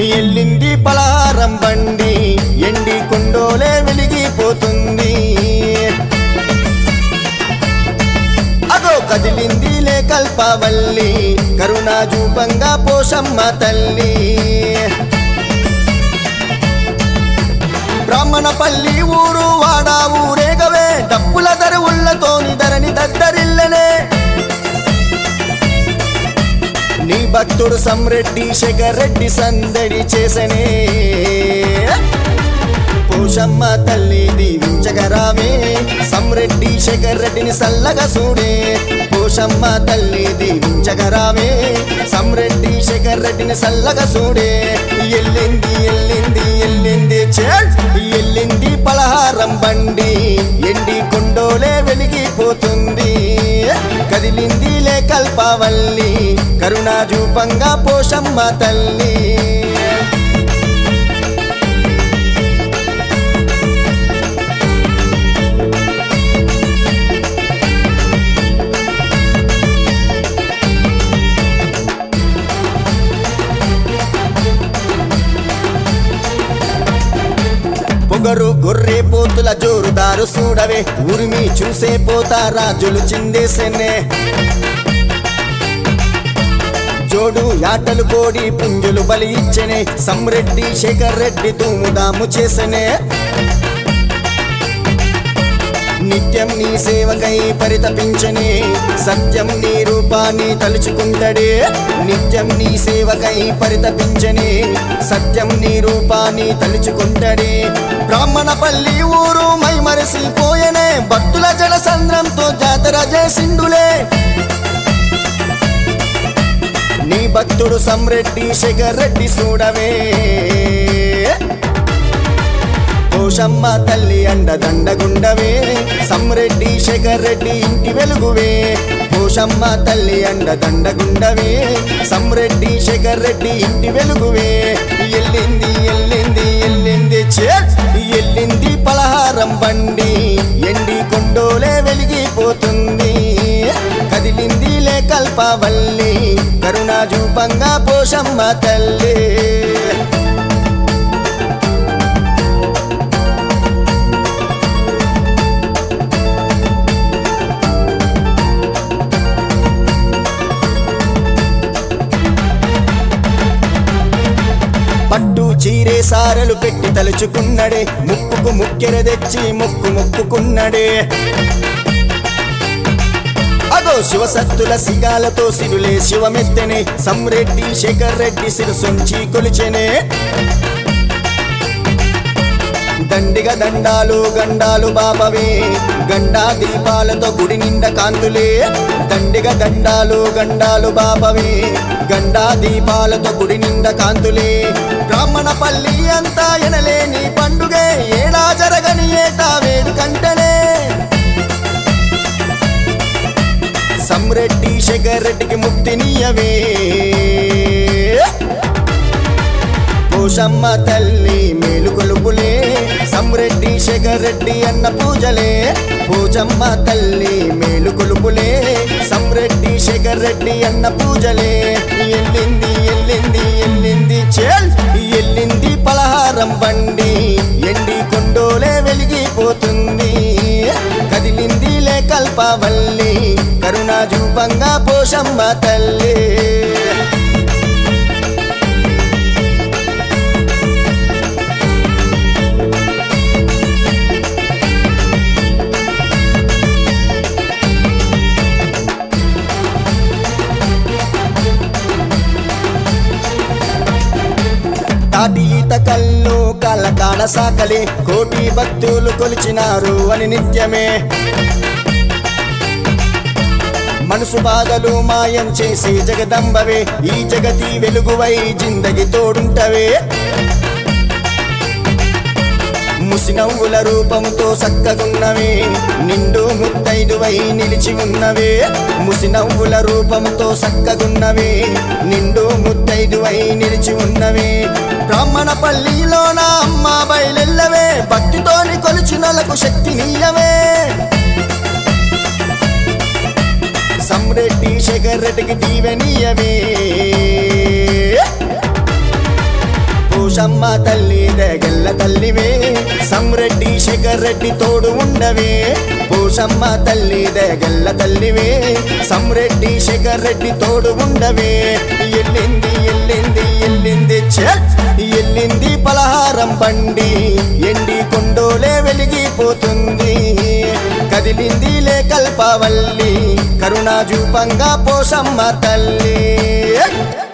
ఎల్లింది పలారం బండి ఎండి కుండోలే వెలిగిపోతుంది అగో కదిలింది లే కల్పవల్లి కరుణా జూపంగా పోషమ్మ తల్లి బ్రాహ్మణపల్లి ఊరు వాడ ఊరేగవే డప్పుల దరువుళ్ళతోని ధరణి దద్దరిల్లనే నీ భక్తుడు సమ్రెడ్డి శేఖర్ రెడ్డి సందడి చేసనే పోషమ్మ తల్లి దీవించగరామే సమ్రెడ్డి శేఖర్ రెడ్డిని సల్లగా చూడే పోషమ్మ తల్లి దీవించగరామే సమ్రెడ్డి శేఖర్ రెడ్డిని సల్లగా చూడే ఎల్లింది ఎల్లింది ఎల్లింది చేల్ ఎల్లింది పలహారం బండి ఎండి కొండోలే వెలిగిపోతుంది కదిలింది లే కల్పవల్లి కరుణా జూపంగా పోషమ్మ తల్లి పొగరు గొర్రె పోతుల జోరుదారు చూడవే ఉరిమి చూసే పోతా రాజులు చిందేసెనే జోడు యాటలు కోడి పుంజులు బలి ఇచ్చనే సమ్రెడ్డి శేఖర్ రెడ్డి తూముదాము చేసనే నిత్యం నీ సేవకై పరితపించనే సత్యం నీ రూపాన్ని తలుచుకుంటడే నిత్యం నీ సేవకై పరితపించనే సత్యం నీ రూపాన్ని తలుచుకుంటడే బ్రాహ్మణపల్లి ఊరు మై మరసిపోయనే భక్తుల జల సంద్రంతో జాతర చేసిండులే నీ భక్తుడు సమ్రెడ్డి శేఖర్ రెడ్డి చూడవే పోషమ్మ తల్లి అండ దండగుండవే సమ్రెడ్డి శేఖర్ రెడ్డి ఇంటి వెలుగువే పోషమ్మ తల్లి అండ దండగుండవే సమ్రెడ్డి శేఖర్ రెడ్డి ఇంటి వెలుగువే ఎల్లింది ఎల్లింది ఎల్లింది చే ఎల్లింది పలహారం బండి ఎండి కొండోలే వెలిగిపోతుంది కదిలింది లే కల్పవల్లి కరుణా జూపంగా పోషమ్మ తల్లి పట్టు చీరే సారలు పెట్టి తలుచుకున్నడే ముక్కుకు ముక్కెర తెచ్చి ముక్కు ముక్కుకున్నడే అగో శివసత్తుల సిగాలతో సిరులే శివమెత్తెనే సమ్రెడ్డి శేఖర్ రెడ్డి సిరుసొంచి కొలిచెనే దండిగ దండాలు గండాలు బాబవే గండా దీపాలతో గుడి నిండా కాంతులే దండిగ దండాలు గండాలు బాబవే గండా దీపాలతో గుడి నిండా కాంతులే బ్రాహ్మణపల్లి అంతా ఎనలేని పండుగే ఏడా జరగని ఏటా వేడుకంటనే సమ్రెడ్డి శేఖర్ రెడ్డికి ముక్తినీయవే పోషమ్మ తల్లి మేలు కొలుపులే సమ్రెడ్డి శేఖర్ రెడ్డి అన్న పూజలే పూజమ్మ తల్లి మేలు కొలుపులే సమ్రెడ్డి శేఖర్ రెడ్డి అన్న పూజలే ఎల్లింది ఎల్లింది ఎల్లింది చేల్ ఎల్లింది పలహారం బండి ఎండి కొండోలే వెలిగిపోతుంది కదిలింది లే కల్పవల్లి కరుణా జూపంగా పోషమ్మ తల్లి తాటి ఈత కళ్ళు కళ్ళకాడ సాకలి కోటి భక్తులు కొలిచినారు అని నిత్యమే మనసు బాధలు మాయం చేసి జగదంబవే ఈ జగతి వెలుగువై జిందగి తోడుంటవే ముసినవ్వుల రూపముతో సక్కగున్నవే నిండు ముత్తైదువై నిలిచి ఉన్నవే ముసినవ్వుల రూపముతో సక్కగున్నవే నిండు ముత్తైదువై నిలిచి ఉన్నవే బ్రాహ్మణ పల్లిలోన అమ్మ బయలెల్లవే భక్తితోని కొలిచినలకు శక్తి నీయవే సమ్రెడ్డి శేఖర్ రెడ్డికి దీవెనీయవే పోషమ్మ తల్లి దగల్ల తల్లివే సమ్రెడ్డి శేఖర్ రెడ్డి తోడు ఉండవే పోషమ్మ తల్లి దగల్ల తల్లివే సమ్రెడ్డి శేఖర్ రెడ్డి తోడు ఉండవే ఎల్లింది ఎల్లింది ఎల్లింది ఛే! ఎల్లింది పలహారం బండి ఎండి కొండోలే వెలిగిపోతుంది కదిలింది లే కల్పవల్లి కరుణాజూపంగా పోషమ్మ తల్లి